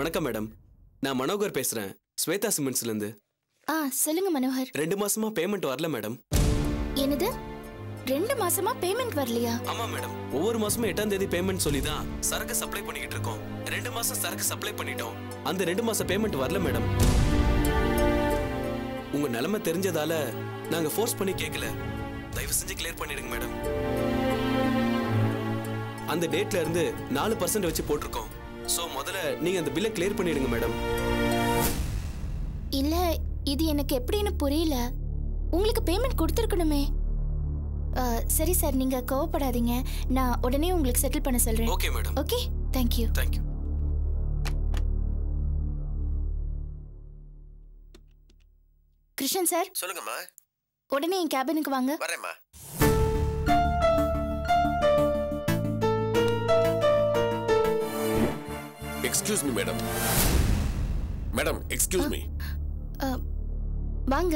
வணக்கம் மேடம் நான் மனோகர் பேசுறேன் ஸ்வேதா சிமெண்ட்ஸ்ல இருந்து ஆ சொல்லுங்க மனோகர் ரெண்டு மாசமா பேமெண்ட் வரல மேடம் என்னது ரெண்டு மாசமா பேமெண்ட் வரலையா ஆமா மேடம் ஒவ்வொரு மாசமும் எட்டாம் தேதி பேமெண்ட் சொல்லி தான் சரக்கு சப்ளை பண்ணிக்கிட்டு இருக்கோம் ரெண்டு மாசம் சரக்கு சப்ளை பண்ணிட்டோம் அந்த ரெண்டு மாசம் பேமெண்ட் வரல மேடம் உங்க நிலைமை தெரிஞ்சதால நாங்க ஃபோர்ஸ் பண்ணி கேட்கல தயவு செஞ்சு கிளியர் பண்ணிடுங்க மேடம் அந்த டேட்ல இருந்து நாலு பர்சன்ட் வச்சு போட்டிருக்கோம் ஸோ முதல்ல நீங்க அந்த பில்லை கிளியர் பண்ணிடுங்க மேடம் இல்ல இது எனக்கு எப்படின்னு புரியல உங்களுக்கு பேமெண்ட் கொடுத்துருக்கணுமே ஆ, சரி சார் நீங்க கோவப்படாதீங்க நான் உடனே உங்களுக்கு செட்டில் பண்ண சொல்றேன் okay madam okay thank you thank you Krishnan sir சொல்லுங்கம்மா உடனே என் கேபினுக்கு வாங்க வரேம்மா excuse me madam madam excuse me ஆ, வாங்க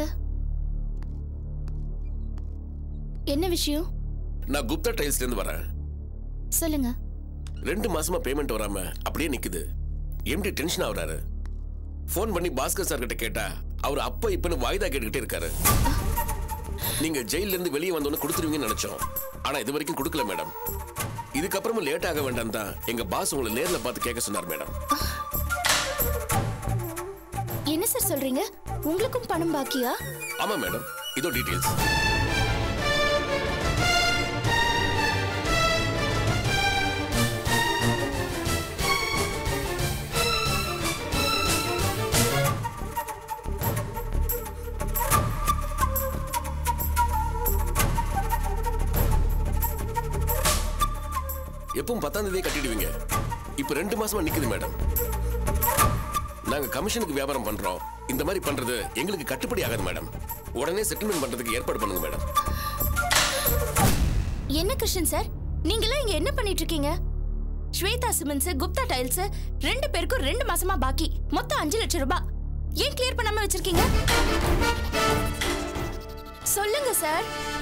என்ன விஷயம் நான் குப்தா டைல்ஸ்ல இருந்து வரேன் சொல்லுங்க ரெண்டு மாசமா பேமெண்ட் வராம அப்படியே நிக்குது எம்டி டென்ஷன் ஆகுறாரு ஃபோன் பண்ணி பாஸ்கர் சார் கிட்ட கேட்டா அவர் அப்ப இப்பன்னு வாய்தா கேட்டுக்கிட்டே இருக்காரு நீங்க ஜெயில இருந்து வெளியே வந்தோன்னு கொடுத்துருவீங்கன்னு நினைச்சோம் ஆனா இது வரைக்கும் கொடுக்கல மேடம் இதுக்கப்புறமும் லேட் ஆக வேண்டாம் தான் எங்க பாஸ் உங்களை நேர்ல பார்த்து கேட்க சொன்னார் மேடம் என்ன சார் சொல்றீங்க உங்களுக்கும் பணம் பாக்கியா ஆமா மேடம் இதோ டீடைல்ஸ் எப்பவும் பத்தாம் தேதியே கட்டிடுவீங்க இப்ப ரெண்டு மாசமா நிக்குது மேடம் நாங்க கமிஷனுக்கு வியாபாரம் பண்றோம் இந்த மாதிரி பண்றது எங்களுக்கு கட்டுப்படி ஆகாது மேடம் உடனே செட்டில்மெண்ட் பண்றதுக்கு ஏற்பாடு பண்ணுங்க மேடம் என்ன கிருஷ்ணன் சார் நீங்களாம் இங்க என்ன பண்ணிட்டு இருக்கீங்க ஸ்வேதா சிமெண்ட்ஸ் குப்தா டைல்ஸ் ரெண்டு பேருக்கும் ரெண்டு மாசமா பாக்கி மொத்தம் அஞ்சு லட்சம் ரூபாய் ஏன் கிளியர் பண்ணாம வச்சிருக்கீங்க சொல்லுங்க சார்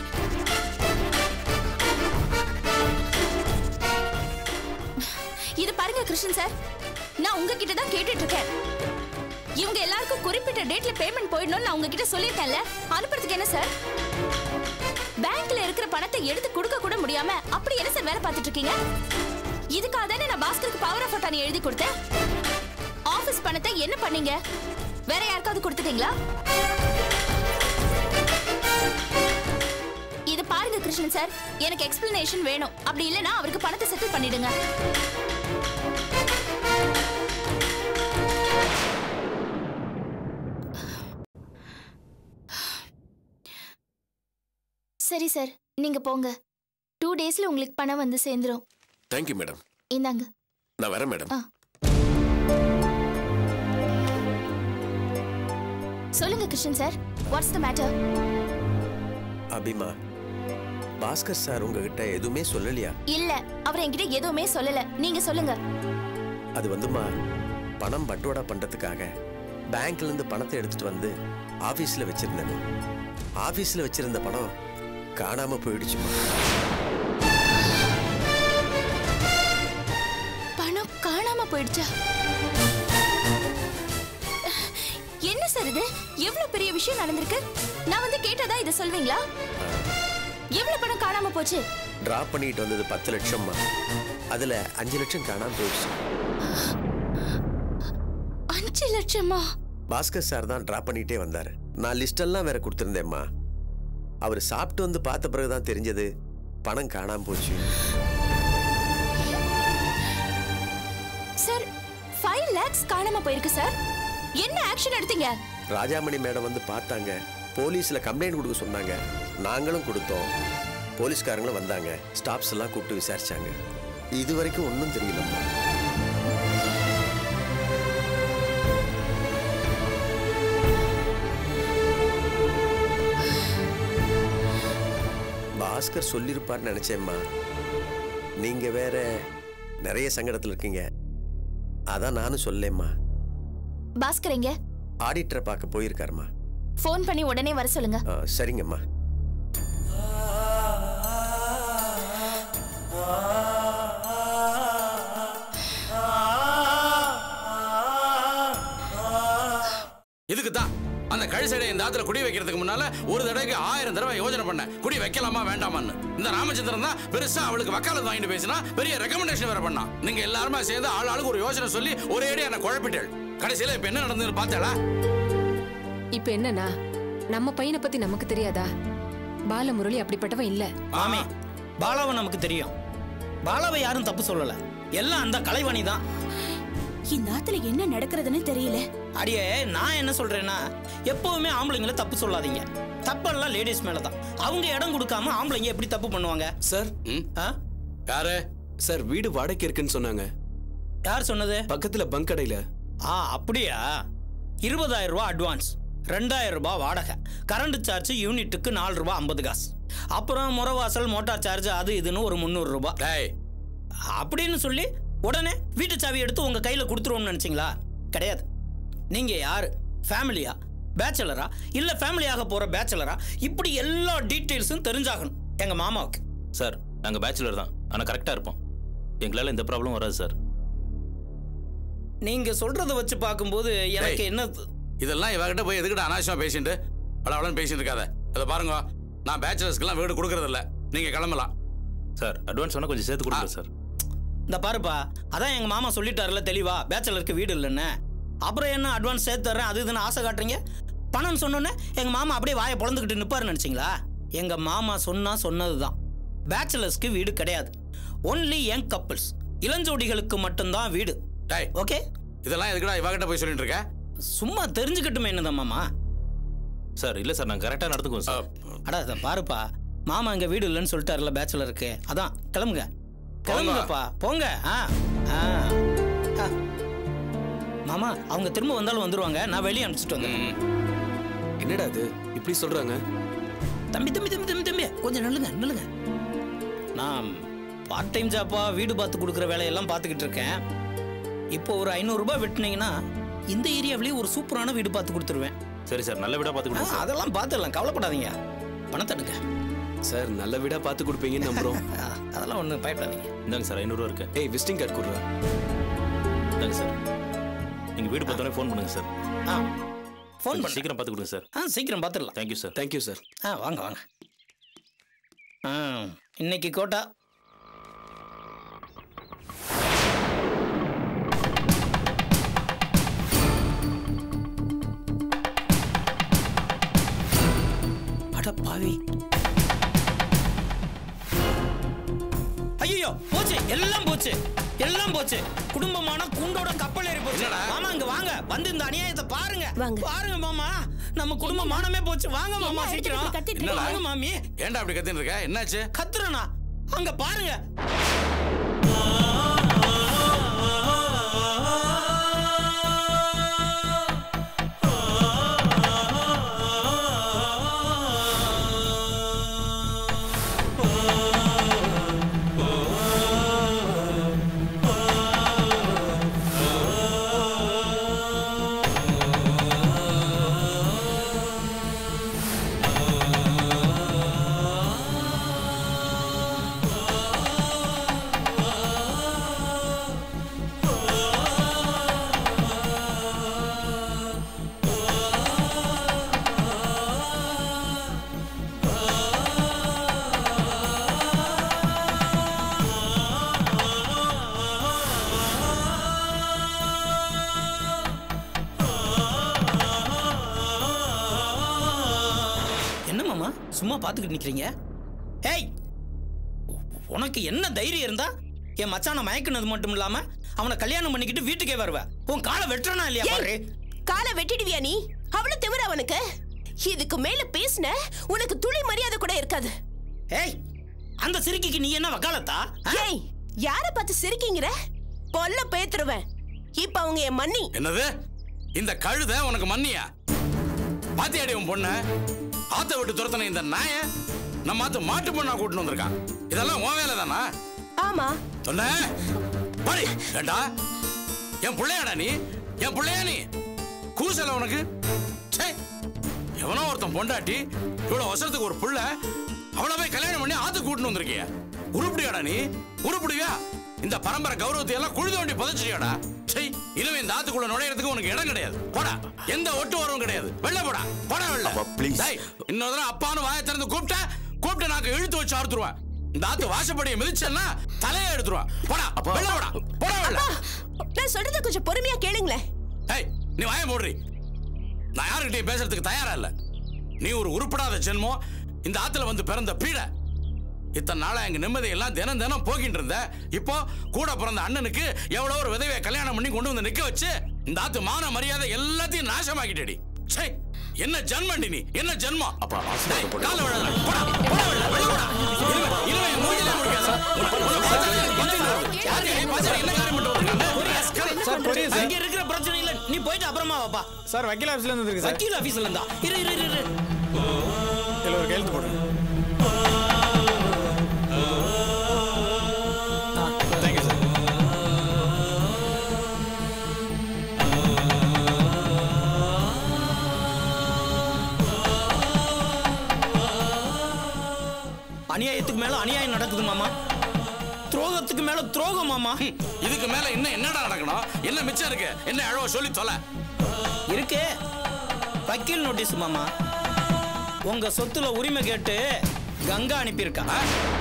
இது பாருங்க கிருஷ்ணன் சார் நான் உங்ககிட்ட தான் கேட்டுட்டு இருக்கேன் இவங்க எல்லாருக்கும் குறிப்பிட்ட டேட்ல பேமெண்ட் போயிடணும்னு நான் உங்ககிட்ட சொல்லியிருக்கேன்ல அனுப்புறதுக்கு என்ன சார் பேங்க்ல இருக்கிற பணத்தை எடுத்து கொடுக்க கூட முடியாம அப்படி என்ன சார் வேலை பார்த்துட்டு இருக்கீங்க இதுக்காக தானே நான் பாஸ்கருக்கு பவர் ஆஃப் அட்டானி எழுதி கொடுத்தேன் ஆபீஸ் பணத்தை என்ன பண்ணீங்க வேற யாருக்காவது கொடுத்துட்டீங்களா இது பாருங்க கிருஷ்ணன் சார் எனக்கு எக்ஸ்பிளனேஷன் வேணும் அப்படி இல்லைன்னா அவருக்கு பணத்தை செட்டில் பண்ணிடுங்க சரி சார் நீங்க போங்க டூ டேஸ்ல உங்களுக்கு பணம் வந்து சேர்ந்துரும் தேங்க்யூ மேடம் இந்தாங்க நான் வரேன் மேடம் ஆ. சொல்லுங்க Krishnan sir what's the matter Abhima Bhaskar sir உங்ககிட்ட எதுவுமே சொல்லலையா இல்ல அவர் என்கிட்ட எதுவுமே சொல்லல நீங்க சொல்லுங்க அது வந்துமா பணம் பட்டுவாடா பண்றதுக்காக பேங்க்ல இருந்து பணத்தை எடுத்துட்டு வந்து ஆபீஸ்ல வச்சிருந்தேன் ஆபீஸ்ல வச்சிருந்த பணம் காணாம போயிடுச்சுமா பணம் காணாம போயிடுச்சா என்ன சார் இது எவ்வளவு பெரிய விஷயம் நடந்திருக்கு நான் வந்து கேட்டதா இதை சொல்வீங்களா எவ்வளவு பணம் காணாம போச்சு டிராப் பண்ணிட்டு வந்தது பத்து லட்சம்மா அதுல அஞ்சு லட்சம் காணாம போயிடுச்சு அஞ்சு லட்சமா பாஸ்கர் சார் தான் டிராப் பண்ணிட்டே வந்தாரு நான் லிஸ்டெல்லாம் வேற கொடுத்துருந்தேம்மா அவர் சாப்பிட்டு வந்து பார்த்த பிறகுதான் தெரிஞ்சது பணம் காணாம போச்சு சார் ஃபைவ் லேக்ஸ் காணாம போயிருக்கு சார் என்ன ஆக்ஷன் எடுத்தீங்க ராஜாமணி மேடம் வந்து பார்த்தாங்க போலீஸ்ல கம்ப்ளைண்ட் கொடுக்க சொன்னாங்க நாங்களும் கொடுத்தோம் போலீஸ்காரங்களும் வந்தாங்க ஸ்டாஃப்ஸ் எல்லாம் கூப்பிட்டு விசாரிச்சாங்க இது வரைக்கும் ஒன்றும் தெரியலம்மா பாஸ்கர் சொல்லியிருப்பார்னு நினைச்சேம்மா நீங்க வேற நிறைய சங்கடத்தில் இருக்கீங்க அதான் நானும் சொல்லேம்மா பாஸ்கர் எங்க ஆடிட்டரை பார்க்க போயிருக்காருமா ஃபோன் பண்ணி உடனே வர சொல்லுங்க ஆ, சரிங்கம்மா அந்த கழிசடை இந்த ஆத்துல குடி வைக்கிறதுக்கு முன்னால ஒரு தடவைக்கு ஆயிரம் தடவை யோசனை பண்ணேன் குடி வைக்கலாமா வேண்டாமான்னு இந்த ராமச்சந்திரன் தான் பெருசா அவளுக்கு வக்காலத்து வாங்கிட்டு பேசினா பெரிய ரெக்கமெண்டேஷன் வேற பண்ணான் நீங்க எல்லாருமே சேர்ந்து ஆள் ஆளுக்கு ஒரு யோசனை சொல்லி ஒரே அடி என்ன குழப்பிட்டேள் கடைசியில இப்ப என்ன நடந்ததுன்னு பார்த்தேளா இப்ப என்னன்னா நம்ம பையனை பத்தி நமக்கு தெரியாதா பாலமுரளி அப்படிப்பட்டவன் இல்ல மாமி பாலாவை நமக்கு தெரியும் பாலாவை யாரும் தப்பு சொல்லல எல்லாம் அந்த கலைவாணி தான் இந்த ஆத்துல என்ன நடக்கிறதுன்னு தெரியல அடியே நான் என்ன சொல்றேன்னா எப்பவுமே ஆம்பளைங்களை தப்பு சொல்லாதீங்க தப்பெல்லாம் லேடிஸ் மேல தான் அவங்க இடம் கொடுக்காம ஆம்பளைங்க எப்படி தப்பு பண்ணுவாங்க சார் ம்? ஆ? யாரு சார் வீடு வாடகைக்கு இருக்குன்னு சொன்னாங்க யார் சொன்னது பக்கத்துல பங்க் கடையில ஆ அப்படியா இருபதாயிரம் ரூபாய் அட்வான்ஸ் ரெண்டாயிரம் ரூபாய் வாடகை கரண்ட் சார்ஜ் யூனிட்டுக்கு நாலு ரூபாய் ஐம்பது காசு அப்புறம் முறவாசல் மோட்டார் சார்ஜ் அது இதுன்னு ஒரு முந்நூறு ரூபாய் டேய் அப்படின்னு சொல்லி உடனே வீட்டு சாவி எடுத்து உங்க கையில கொடுத்துருவோம்னு நினைச்சீங்களா கிடையாது நீங்க யாரு ஃபேமிலியா பேச்சலரா இல்ல ஃபேமிலியாக போற பேச்சலரா இப்படி எல்லா டீட்டெயில்ஸும் தெரிஞ்சாகணும் எங்க மாமாவுக்கு சார் நாங்கள் பேச்சுலர் தான் ஆனால் கரெக்டாக இருப்போம் எங்களால் எந்த ப்ராப்ளமும் வராது சார் நீங்க சொல்றத வச்சு பார்க்கும்போது எனக்கு டேய். என்ன இதெல்லாம் இவகிட்ட போய் எதுக்கிட்ட அனாவசியமா பேசிட்டு பலவளன்னு பேசிட்டு இருக்காத அதை பாருங்க நான் பேச்சுலர்ஸ்க்கெல்லாம் வீடு கொடுக்கறது இல்ல நீங்க கிளம்பலாம் சார் அட்வான்ஸ் வேணால் கொஞ்சம் சேர்த்து கொடுங்க சார் இந்த பாருப்பா அதான் எங்க மாமா சொல்லிட்டாருல தெளிவா பேச்சலருக்கு வீடு இல்லைன்னு அப்புறம் என்ன அட்வான்ஸ் சேர்த்து தர்றேன் அது இதுன்னு ஆசை காட்டுறீங்க பணம் சொன்னோன்னே எங்க மாமா அப்படியே வாயை பொழந்துக்கிட்டு நிப்பாரு நினைச்சீங்களா எங்க மாமா சொன்னா சொன்னதுதான் பேச்சலர்ஸ்க்கு வீடு கிடையாது ஒன்லி யங் கப்பிள்ஸ் இளஞ்சோடிகளுக்கு மட்டும்தான் வீடு டேய் ஓகே இதெல்லாம் எதுக்குடா இவகிட்ட போய் சொல்லிட்டு இருக்க சும்மா தெரிஞ்சுக்கட்டுமே என்னதான் மாமா சார் இல்லை சார் நாங்கள் கரெக்டாக நடந்துக்குவோம் சார் அடா இதை பாருப்பா மாமா இங்க வீடு இல்லைன்னு சொல்லிட்டாருல பேச்சலருக்கு அதான் கிளம்புங்க கிளம்புங்கப்பா போங்க ஆ ஆ ஆ. மாமா அவங்க திரும்ப வந்தாலும் வந்துருவாங்க நான் வெளியே அனுப்பிச்சிட்டு வந்தேன் என்னடா அது இப்படி சொல்றாங்க தம்பி தம்பி தம்பி தம்பி தம்பி கொஞ்சம் நில்லுங்க நில்லுங்க நான் பார்ட் டைம் ஜாப்பா வீடு பார்த்து கொடுக்குற வேலையெல்லாம் பார்த்துக்கிட்டு இருக்கேன் இப்போ ஒரு ஐநூறுரூபா வெட்டினீங்கன்னா இந்த ஏரியாவிலேயே ஒரு சூப்பரான வீடு பார்த்து கொடுத்துருவேன் சரி சார் நல்ல வீடாக பார்த்து ஆ, கொடுங்க சார் அதெல்லாம் பார்த்துடலாம் கவலைப்படாதீங்க பணத்தை எடுங்க சார் நல்ல வீடா பார்த்து கொடுப்பீங்கன்னு நம்புறோம் ஆ, அதெல்லாம் ஒன்றும் பயப்படாதீங்க இந்தாங்க சார் ஐநூறுரூவா இருக்கு ஏய் விசிட்டிங் கார்டு கொடுறா இந்தாங்க சார் நீங்கள் வீடு பார்த்தோன்னே ஃபோன் பண்ணுங்க சார் ஆ ஃபோன் கொஞ்சம் பண்ணி சீக்கிரம் பார்த்து கொடுங்க சார் ஆ சீக்கிரம் பார்த்துடலாம் தேங்க்யூ சார் தேங்க்யூ சார் ஆ வாங்க வாங்க ஆ இன்னைக்கு கோட்டா அட பாவி ஐயோ போச்சு எல்லாம் போச்சு எல்லாம் போச்சு குடும்பமான குண்டோட கப்பல் ஏறி போச்சு என்னடா? மாமா இங்க வாங்க வந்து இந்த அநியாயத்தை பாருங்க வாங்க. பாருங்க மாமா நம்ம குடும்ப மானமே போச்சு வாங்க மாமா என்ன சீக்கிரம் இப்படி கத்திட்டு இருக்கீங்க? வாங்க மாமி ஏன்டா அப்படி கத்தின்னு இருக்க என்னாச்சு கத்துறனா அங்க பாருங்க என்ன மாமா சும்மா பாத்துக்கிட்டு நிக்கிறீங்க ஏய் உ- உனக்கு என்ன தைரியம் இருந்தா என் மச்சான மயக்குனது மட்டும் இல்லாம அவனை கல்யாணம் பண்ணிக்கிட்டு வீட்டுக்கே வருவ உன் காலை வெட்டுறனா இல்லையா பாரு காலை வெட்டிடுவியா நீ அவ்வளவு திமிர அவனுக்கு இதுக்கு மேல பேசின உனக்கு துளி மரியாதை கூட இருக்காது ஏய் அந்த சிறுக்கிக்கு நீ என்ன வக்காலத்தா ஆ? ஏய் யார பார்த்து சிரிக்கீங்கிற பொல்ல பேத்துருவேன் இப்ப அவங்க என் மன்னி என்னது இந்த கழுத உனக்கு மன்னியா பாத்தியாடி உன் பொண்ண ஆத்த விட்டு துரத்தன இந்த நாய நம்ம ஆத்து மாட்டு பொண்ணா கூட்டிட்டு வந்திருக்கான் இதெல்லாம் உன் வேலை தானா ஆமா சொன்ன பாடி ஏண்டா என் பிள்ளையாடா நீ என் பிள்ளையா நீ கூசல உனக்கு ச்சே எவனோ ஒருத்தன் பொண்டாட்டி இவ்வளவு வருஷத்துக்கு ஒரு புள்ள அவளை போய் கல்யாணம் பண்ணி ஆத்து கூட்டிட்டு வந்திருக்கிய உருப்படியாடா நீ உருப்படியா இந்த பரம்பரை கௌரவத்தை எல்லாம் குழி தோண்டி புதைச்சிட்டியாடா சரி இனிமே இந்த ஆத்துக்குள்ள நுழையறதுக்கு உனக்கு இடம் கிடையாது போடா எந்த ஒட்டு வரவும் கிடையாது வெளில போடா போடா வெளில அப்பா, please. டேய், இன்னொரு தடவை அப்பான்னு வாயை திறந்து கூப்பிட்ட கூப்பிட்டு நாக்கு இழுத்து வச்சு அறுத்துருவேன் இந்த ஆத்து வாசப்படியை மிதிச்சேன்னா தலையை எடுத்துருவேன் போடா வெளில போடா போடா வெளில நான் சொல்றத கொஞ்சம் பொறுமையா கேளுங்களேன் ஏய் நீ வாயை மூடுறி நான் யாருக்கிட்டையும் பேசுறதுக்கு தயாரா இல்ல நீ ஒரு உருப்படாத ஜென்மம் இந்த ஆத்துல வந்து பிறந்த பீடை இத்தனை நாளா எங்க நிம்மதியெல்லாம் தினம் தினம் போகிட்டு இருந்த இப்போ கூட பிறந்த அண்ணனுக்கு எவ்வளவு ஒரு விதவையை கல்யாணம் பண்ணி கொண்டு வந்து நிக்க வச்சு இந்த ஆத்து மான மரியாதை எல்லாத்தையும் நாசமாக்கிட்டடி ச்சே என்ன ஜன்மண்டி நீ என்ன ஜென்மம் அப்பா, ஆசீர்வாதம் டேய், போடு. கால்ல விழாத. போடா, போடா வெளில, வெளில போடா. இனிமே- இனிமே என் மூஞ்சிலே முழிக்காத. உனக்கு பஞ்சாயத்து வருது. யாருக்கு நீ பஞ்சாயத்து என்ன காரியம் பண்ணிட்டு வந்திருக்க? சார் புரியுது இங்க இருக்கிற பிரச்சனை இல்ல நீ போயிட்டு அப்புறமா வாப்பா சார் வக்கீல் ஆஃபீஸ்ல இருந்து இருக்கு சார் வக்கீல் ஆபீஸ்ல இருந்தா இரு இரு இரு, இரு இதுல ஒரு கையெழுத்து போடுங்க தேங்க்யூ சார் அநியாயத்துக்கு மேல அநியாயம் நடக்குது மாமா துரோகத்துக்கு மேல துரோகம் மாமா ஹம், இதுக்கு மேல இன்னும் என்னடா நடக்கணும் என்ன மிச்சம் இருக்கு என்ன அழவ சொல்லி தொலை இருக்கு வக்கீல் நோட்டீஸ் மாமா உங்க சொத்துல உரிமை கேட்டு கங்கா அனுப்பியிருக்கா ஆ?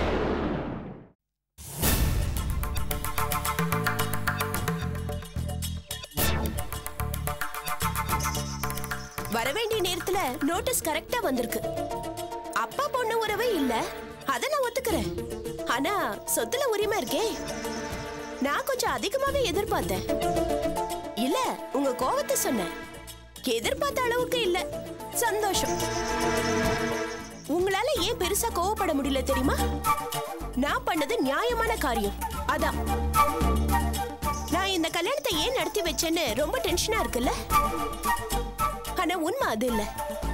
வர வேண்டிய நேரத்துல நோட்டீஸ் கரெக்டா வந்திருக்கு அப்பா பொண்ணு உறவே இல்ல அத நான் ஒத்துக்கிறேன் ஆனா சொத்துல உரிமை இருக்கே நான் கொஞ்சம் அதிகமாவே எதிர்பார்த்தேன் இல்ல உங்க கோவத்தை சொன்னேன் எதிர்பார்த்த அளவுக்கு இல்ல சந்தோஷம் உங்களால ஏன் பெருசா கோவப்பட முடியல தெரியுமா நான் பண்ணது நியாயமான காரியம் அதான் நான் இந்த கல்யாணத்தை ஏன் நடத்தி வச்சேன்னு ரொம்ப டென்ஷனா இருக்குல்ல ஆனா உண்மை அது இல்ல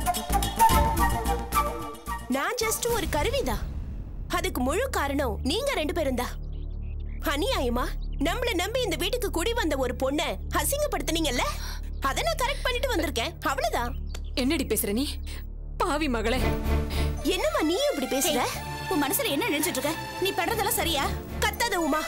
நான் ஜஸ்ட் ஒரு கருவிதான் அதுக்கு முழு காரணம் நீங்க ரெண்டு பேரும் தான் அநியாயமா நம்மள நம்பி இந்த வீட்டுக்கு குடி வந்த ஒரு பொண்ண அசிங்கப்படுத்துனீங்கல்ல அத நான் கரெக்ட் பண்ணிட்டு வந்திருக்கேன் அவ்வளவுதான் என்னடி பேசுற நீ பாவி மகளே என்னம்மா நீ இப்படி பேசுற உன் மனசுல என்ன நினைச்சிட்டு இருக்க நீ பண்றதெல்லாம் சரியா கத்தாத உமா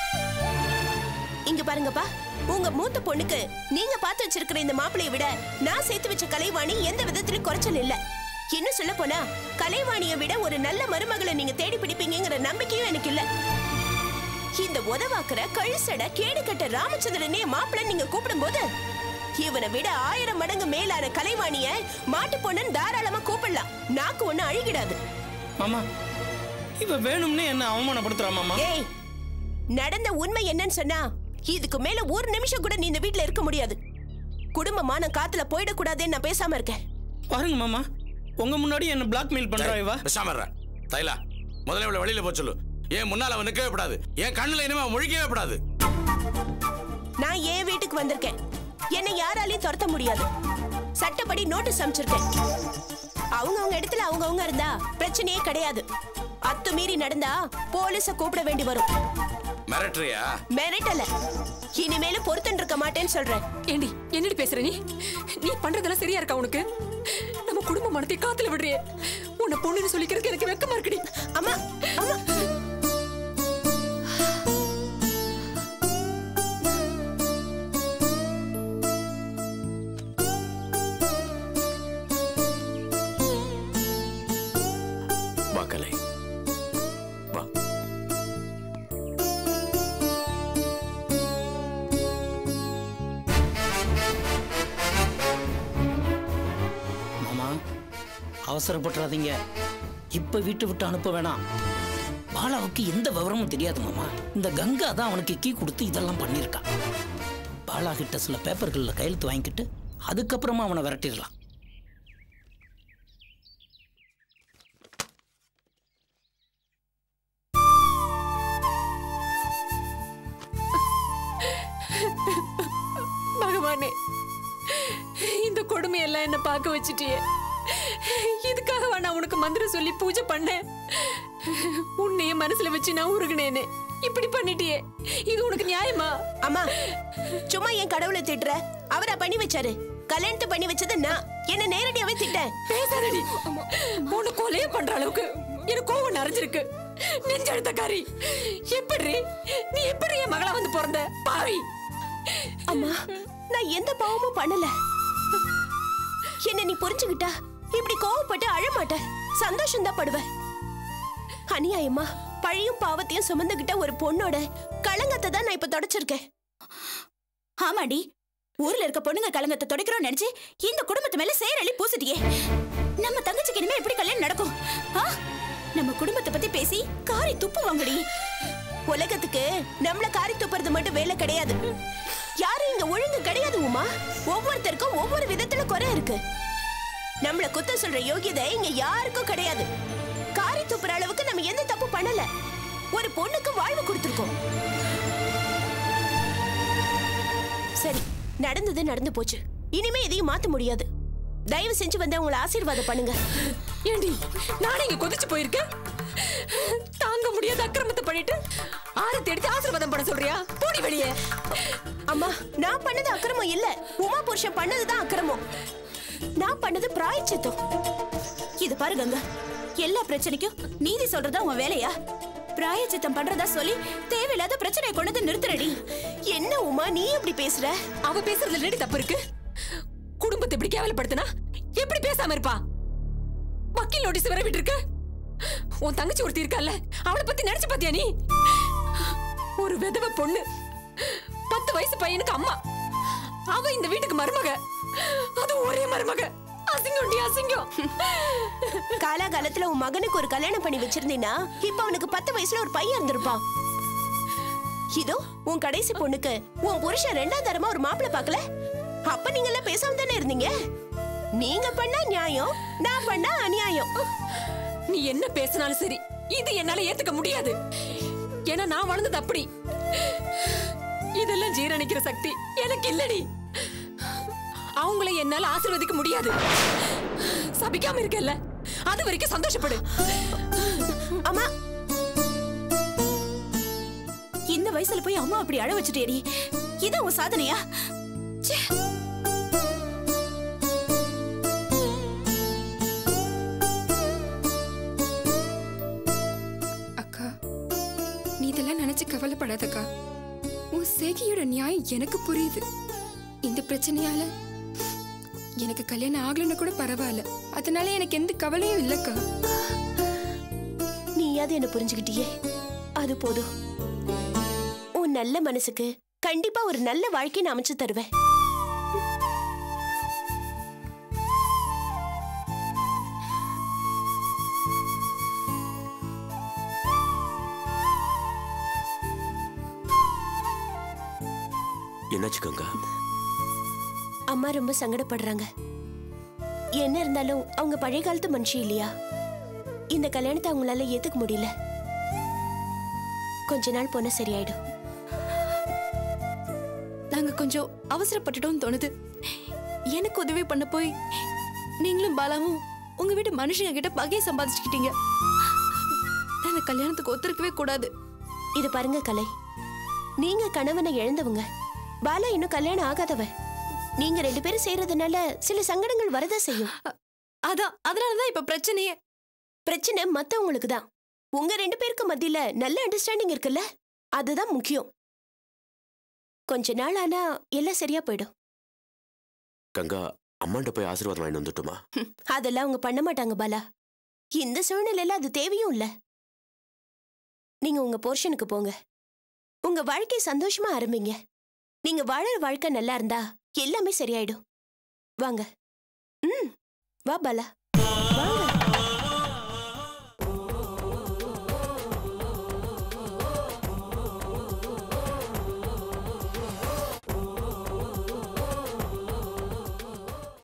இங்க பாருங்கப்பா உங்க மூத்த பொண்ணுக்கு நீங்க பார்த்து வச்சிருக்கிற இந்த மாப்பிளைய விட நான் சேர்த்து வச்ச கலைவாணி எந்த விதத்திலும் குறைச்சல் இல்ல இன்னும் சொல்ல போனா கலைவாணியை விட ஒரு நல்ல மருமகளை நீங்க தேடி பிடிப்பீங்கங்கிற நம்பிக்கையும் எனக்கு இல்ல இந்த உதவாக்குற கழுசட கேடு கட்ட ராமச்சந்திரனே மாப்பிள்ளை நீங்க கூப்பிடும்போது இவனை விட ஆயிரம் மடங்கு மேலான கலைவாணிய மாட்டு பொண்ணுன்னு தாராளமா கூப்பிடலாம் நாக்கு ஒண்ணு அழுகிடாது மாமா இவ வேணும்னே என்ன அவமானப்படுத்துறா மாமா ஏய் நடந்த உண்மை என்னன்னு சொன்னா இதுக்கு மேல ஒரு நிமிஷம் கூட நீ இந்த வீட்ல இருக்க முடியாது குடும்பமா நான் காத்துல போயிடக்கூடாதுன்னு நான் பேசாம இருக்கேன் பாருங்க மாமா உங்க முன்னாடி என்ன பிளாக்மெயில் பண்றா இவ பேசாம இருடா. தைலா முதல்ல இவளை வெளியில போக சொல்லு ஏன் முன்னால அவன் நிக்கவே கூடாது என் கண்ணுல இனிமே அவன் முழிக்கவே கூடாது நான் என் வீட்டுக்கு வந்திருக்கேன் என்னை யாராலையும் துரத்த முடியாது சட்டப்படி நோட்டீஸ் அமைச்சிருக்கேன் அவங்கவங்க இடத்துல அவங்கவங்க இருந்தா பிரச்சனையே கிடையாது அத்துமீறி நடந்தா போலீஸ கூப்பிட வேண்டி வரும் மிரட்டுறியா மிரட்டல இனிமேலும் பொறுத்துட்டு இருக்க மாட்டேன்னு சொல்றேன் ஏண்டி என்னடி பேசுற நீ நீ பண்றதெல்லாம் சரியா இருக்கா உனக்கு நம்ம குடும்ப மனத்தை காத்துல விடுறியே உன்னை பொண்ணுன்னு சொல்லிக்கிறதுக்கு எனக்கு வெக்கமா இருக்குடி அம்மா அம்மா வா கலை வா மாமா அவசரப்பட்டுறாதீங்க இப்ப வீட்டை விட்டு அனுப்ப வேணாம் பாலாவுக்கு எந்த விவரமும் தெரியாது மாமா இந்த கங்கா தான் அவனுக்கு கீ கொடுத்து இதெல்லாம் பண்ணியிருக்கா பாலா கிட்ட சில பேப்பர்களில் கையெழுத்து வாங்கிக்கிட்டு அதுக்கப்புறமா அவனை விரட்டிடலாம் பகவானே இந்த கொடுமையெல்லாம் என்ன பார்க்க வச்சிட்டியே இதுக்காகவா நான் உனக்கு மந்திரம் சொல்லி பூஜை பண்ணேன் உன்னைய மனசுல வச்சு நான் உருகினேனே இப்படி பண்ணிட்டியே இது உனக்கு நியாயமா அம்மா சும்மா என் கடவுளை திட்டுற அவரா பண்ணி வச்சாரு கல்யாணத்தை பண்ணி வச்சது நான் என்ன நேரடியாவே திட்டேன் பேசாதடி உன்னை கொலைய பண்ற அளவுக்கு எனக்கு கோவம் நிறைஞ்சிருக்கு நெஞ்செழுத்தக்காரி எப்படி நீ எப்படி என் மகளா வந்து பிறந்த பாவி அம்மா நான் எந்த பாவமும் பண்ணல என்ன நீ புரிஞ்சுக்கிட்டா இப்படி கோவப்பட்டு அழமாட்ட சந்தோஷம் தான் படுவ அநியாயமா பழியும் பாவத்தையும் சுமந்துகிட்ட ஒரு பொண்ணோட களங்கத்தை தான் நான் இப்ப தொடச்சிருக்கேன் ஆமாடி ஊர்ல இருக்க பொண்ணுங்க கலங்கத்தை துடைக்கிறோம் நினைச்சு இந்த குடும்பத்து மேல சேரளி பூசிட்டியே நம்ம தங்கச்சிக்கு இனிமே எப்படி கல்யாணம் நடக்கும் ஆ? நம்ம குடும்பத்தை பத்தி பேசி காரி துப்பு வாங்கடி உலகத்துக்கு நம்மள காரி துப்புறது மட்டும் வேலை கிடையாது யாரும் இங்க ஒழுங்கு கிடையாது உமா ஒவ்வொருத்தருக்கும் ஒவ்வொரு விதத்துல குறை இருக்கு நம்மள குத்த சொல்ற யோகியதை இங்க யாருக்கும் கிடையாது காரி துப்புற அளவுக்கு நம்ம எந்த தப்பு பண்ணல ஒரு பொண்ணுக்கு வாழ்வு கொடுத்துருக்கோம் சரி நடந்தது நடந்து போச்சு இனிமே எதையும் மாத்த முடியாது தயவு செஞ்சு வந்து அவங்கள ஆசீர்வாதம் பண்ணுங்க ஏண்டி நானே இங்க கொதிச்சு போயிருக்கேன் தாங்க முடியாத அக்கிரமத்தை பண்ணிட்டு ஆரத்தி எடுத்து ஆசீர்வாதம் பண்ண சொல்றியா போடி வெளியே அம்மா நான் பண்ணது அக்கிரமம் இல்ல உமா புருஷன் பண்ணதுதான் அக்கிரமம் நான் பண்ணது பிராயச்சித்தம் இது பாரு கங்கா எல்லா பிரச்சனைக்கும் நீதி சொல்றதா உன் வேலையா பிராயச்சித்தம் பண்றதா சொல்லி தேவையில்லாத பிரச்சனையை கொண்டு வந்து நிறுத்துறடி என்ன உமா நீ எப்படி பேசுற அவ பேசுறதுல என்னடி தப்பு இருக்கு குடும்பத்தை எப்படி கேவலப்படுத்தினா எப்படி பேசாம இருப்பா வக்கீல் நோட்டீஸ் வர விட்டு உன் தங்கச்சி ஒருத்தி இருக்கல்ல அவளை பத்தி நினைச்சு பாத்தியா நீ ஒரு விதவ பொண்ணு பத்து வயசு பையனுக்கு அம்மா அவ இந்த வீட்டுக்கு மருமக அது ஒரே மருமக அசிங்கம்டி அசிங்கம் காலாகாலத்துல உன் மகனுக்கு ஒரு கல்யாணம் பண்ணி வச்சிருந்தீன்னா இப்ப அவனுக்கு பத்து வயசுல ஒரு பையன் இருந்திருப்பான் இதோ உன் கடைசி பொண்ணுக்கு உன் புருஷன் ரெண்டாம் தரமா ஒரு மாப்பிள்ளை பார்க்கல அப்ப நீங்க எல்லாம் பேசாம தானே இருந்தீங்க நீங்க பண்ணா நியாயம் நான் பண்ணா அநியாயம் நீ என்ன பேசினாலும் சரி இது என்னால ஏத்துக்க முடியாது ஏன்னா நான் வளர்ந்தது அப்படி இதெல்லாம் ஜீரணிக்கிற சக்தி எனக்கு இல்லடி அவங்கள என்னால ஆசீர்வதிக்க முடியாது சபிக்காம இருக்கல்ல அது வரைக்கும் சந்தோஷப்படு அம்மா இந்த வயசுல போய் அம்மா அப்படி அழ வச்சுட்டேடி இதான் உன் சாதனையா ச்சே. அக்கா நீ இதெல்லாம் நினைச்சு கவலைப்படாதக்கா உன் சேகியோட நியாயம் எனக்கு புரியுது இந்த பிரச்சனையால எனக்கு கல்யாணம் ஆகலைன்னா கூட பரவாயில்ல அதனால எனக்கு எந்த கவலையும் இல்லக்கா நீயாவது என்ன புரிஞ்சுக்கிட்டியே அது போதும் உன் நல்ல மனசுக்கு கண்டிப்பா ஒரு நல்ல வாழ்க்கை நான் அமைச்சு தருவேன் என்னாச்சு கங்கா அம்மா ரொம்ப சங்கடப்படுறாங்க என்ன இருந்தாலும் அவங்க பழைய காலத்து மனுஷி இல்லையா இந்த கல்யாணத்தை அவங்களால ஏத்துக்க முடியல கொஞ்ச நாள் போனா சரியாயிடும் நாங்க கொஞ்சம் அவசரப்பட்டுட்டோம்னு தோணுது எனக்கு உதவி பண்ண போய் நீங்களும் பாலாவும் உங்க வீட்டு மனுஷங்க கிட்ட பகையை சம்பாதிச்சுக்கிட்டீங்க அந்த கல்யாணத்துக்கு ஒத்துருக்கவே கூடாது இது பாருங்க கலை நீங்க கணவனை இழந்தவங்க பாலா இன்னும் கல்யாணம் ஆகாதவ நீங்க ரெண்டு பேரும் செய்யறதுனால சில சங்கடங்கள் வரதா செய்யும் அதான் அதனாலதான் இப்ப பிரச்சனையே பிரச்சனை மத்தவங்களுக்கு தான் உங்க ரெண்டு பேருக்கு மத்தியில நல்ல அண்டர்ஸ்டாண்டிங் இருக்குல்ல அதுதான் முக்கியம் கொஞ்ச நாள் ஆனா எல்லாம் சரியா போயிடும் கங்கா அம்மாண்ட போய் ஆசீர்வாதம் வாங்கிட்டு வந்துட்டுமா அதெல்லாம் அவங்க பண்ண மாட்டாங்க பாலா இந்த சூழ்நிலையில அது தேவையும் இல்ல நீங்க உங்க போர்ஷனுக்கு போங்க உங்க வாழ்க்கை சந்தோஷமா ஆரம்பிங்க நீங்க வாழற வாழ்க்கை நல்லா இருந்தா எல்லாமே சரியாயிடும் வாங்க ம் வா பாலா